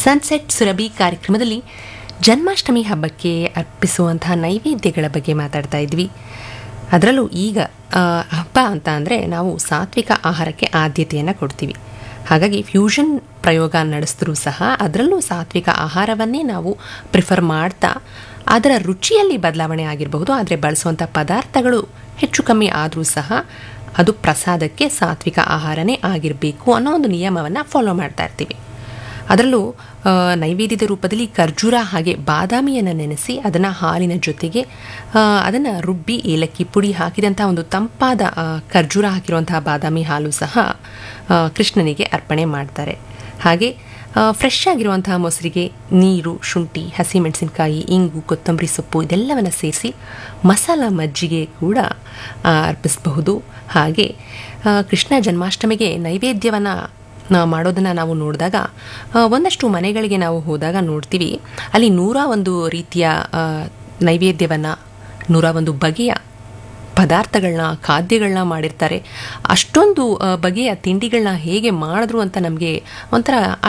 sunset Surabhi ಕಾರ್ಯಕ್ರಮದಲ್ಲಿ ಜನ್ಮಾಷ್ಟಮಿ ಹಬ್ಬಕ್ಕೆ ಅರ್ಪಿಸುವಂತಹ ನೈವೇದ್ಯಗಳ ಬಗ್ಗೆ ಮಾತಾಡ್ತಾ ಇದ್ವಿ ಅದರಲ್ಲೂ ಈಗ ಆ, ಹಬ್ಬ ಅಂತ ಅಂದರೆ ನಾವು ಸಾತ್ವಿಕ ಆಹಾರಕ್ಕೆ ಆದ್ಯತೆಯನ್ನು ಕೊಡ್ತೀವಿ ಹಾಗಾಗಿ ಫ್ಯೂಷನ್ ಪ್ರಯೋಗ ನಡೆಸಿದ್ರೂ ಸಹ ಅದರಲ್ಲೂ ಸಾತ್ವಿಕ ಆಹಾರವನ್ನೇ ನಾವು ಪ್ರಿಫರ್ ಮಾಡ್ತಾ ಅದರ ರುಚಿಯಲ್ಲಿ ಬದಲಾವಣೆ ಆಗಿರಬಹುದು ಆದರೆ ಬಳಸುವಂಥ ಪದಾರ್ಥಗಳು ಹೆಚ್ಚು ಕಮ್ಮಿ ಆದರೂ ಸಹ ಅದು ಪ್ರಸಾದಕ್ಕೆ ಸಾತ್ವಿಕ ಆಹಾರನೇ ಆಗಿರಬೇಕು ಅನ್ನೋ ಒಂದು ನಿಯಮವನ್ನು ಫಾಲೋ ಮಾಡ್ತಾ ಇರ್ತೀವಿ ಅದರಲ್ಲೂ ಆ, ನೈವೇದ್ಯದ ರೂಪದಲ್ಲಿ ಖರ್ಜೂರ ಹಾಗೆ ಬಾದಾಮಿಯನ್ನು ನೆನೆಸಿ ಅದನ್ನು ಹಾಲಿನ ಜೊತೆಗೆ ಅದನ್ನು ರುಬ್ಬಿ ಏಲಕ್ಕಿ ಪುಡಿ ಹಾಕಿದಂಥ ಒಂದು ತಂಪಾದ ಆ, ಖರ್ಜೂರ ಹಾಕಿರುವಂತಹ ಬಾದಾಮಿ ಹಾಲು ಸಹ ಆ, ಕೃಷ್ಣನಿಗೆ ಅರ್ಪಣೆ ಮಾಡ್ತಾರೆ ಹಾಗೆ ಫ್ರೆಶ್ ಆಗಿರುವಂತಹ ಮೊಸರಿಗೆ ನೀರು ಶುಂಠಿ ಹಸಿಮೆಣಸಿನಕಾಯಿ ಇಂಗು ಕೊತ್ತಂಬರಿ ಸೊಪ್ಪು ಇದೆಲ್ಲವನ್ನು ಸೇರಿಸಿ ಮಸಾಲ ಮಜ್ಜಿಗೆ ಕೂಡ ಆ, ಅರ್ಪಿಸಬಹುದು ಹಾಗೆ ಆ, ಕೃಷ್ಣ ಜನ್ಮಾಷ್ಟಮಿಗೆ ನೈವೇದ್ಯವನ್ನು ಮಾಡೋದನ್ನು ನಾವು ನೋಡಿದಾಗ ಆ, ಒಂದಷ್ಟು ಮನೆಗಳಿಗೆ ನಾವು ಹೋದಾಗ ನೋಡ್ತೀವಿ ಅಲ್ಲಿ ನೂರ ಒಂದು ರೀತಿಯ ನೈವೇದ್ಯವನ್ನು ನೂರ ಒಂದು ಬಗೆಯ ಪದಾರ್ಥಗಳನ್ನ ಖಾದ್ಯಗಳನ್ನ ಮಾಡಿರ್ತಾರೆ ಅಷ್ಟೊಂದು ಆ, ಬಗೆಯ ತಿಂಡಿಗಳನ್ನ ಹೇಗೆ ಮಾಡಿದ್ರು ಅಂತ ನಮಗೆ ಒಂಥರ